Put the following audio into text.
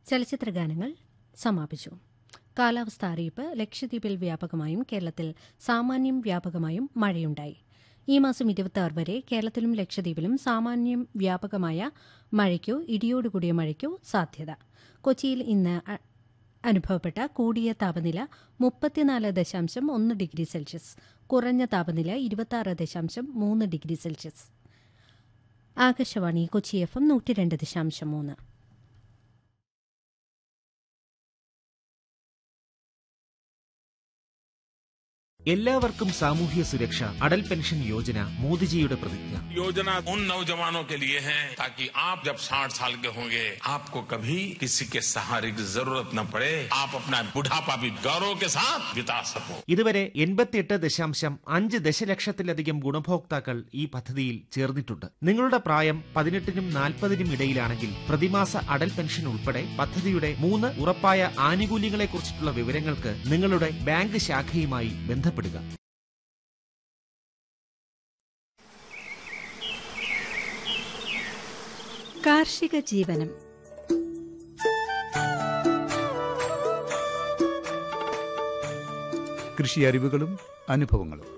ചലച്ചിത്ര ഗാനങ്ങൾ സമാപിച്ചു കാലാവസ്ഥ അറിയിപ്പ് ലക്ഷദ്വീപിൽ വ്യാപകമായും കേരളത്തിൽ സാമാന്യം വ്യാപകമായും മഴയുണ്ടായി ഈ മാസം ഇരുപത്തി വരെ കേരളത്തിലും ലക്ഷദ്വീപിലും സാമാന്യം വ്യാപകമായ മഴയ്ക്കോ ഇടിയോടുകൂടിയ മഴയ്ക്കോ സാധ്യത കൊച്ചിയിൽ ഇന്ന് അ- അനുഭവപ്പെട്ട കൂടിയ താപനില മുപ്പത്തിനാല് ദശാംശം ഒന്ന് ഡിഗ്രി സെൽഷ്യസ് കുറഞ്ഞ താപനില ഇരുപത്തിയാറ് ദശാംശം മൂന്ന് degree Celsius Akashvani Kochi F M നൂറ്റി രണ്ട് ദശാംശം മൂന്ന് എല്ലാവർക്കും സാമൂഹ്യ സുരക്ഷ അടൽ പെൻഷൻ യോജന മോദിജിയുടെ പ്രതിജ്ഞ योजना उन नौजवानों के लिए है ताकि आप जब 60 साल के होंगे आपको कभी किसी के सहारे की जरूरत न पड़े आप अपना बुढ़ापा भी गौरव के साथ बिता सको ഇതുവരെ എൺപത്തിയെട്ട് ദശാംശം അഞ്ച് ദശലക്ഷത്തിലധികം ഗുണഭോക്താക്കൾ ഈ പദ്ധതിയിൽ ചേർന്നിട്ടുണ്ട് നിങ്ങളുടെ പ്രായം പതിനെട്ടിനും നാൽപ്പതിനും ഇടയിലാണെങ്കിൽ പ്രതിമാസ അടൽ പെൻഷൻ ഉൾപ്പെടെ പദ്ധതിയുടെ മൂന്ന് ഉറപ്പായ ആനുകൂല്യങ്ങളെക്കുറിച്ചിട്ടുള്ള വിവരങ്ങൾക്ക് നിങ്ങളുടെ ബാങ്ക് ശാഖയുമായി ബന്ധപ്പെടുക കാർഷിക ജീവനം കൃഷി അറിവുകളും അനുഭവങ്ങളും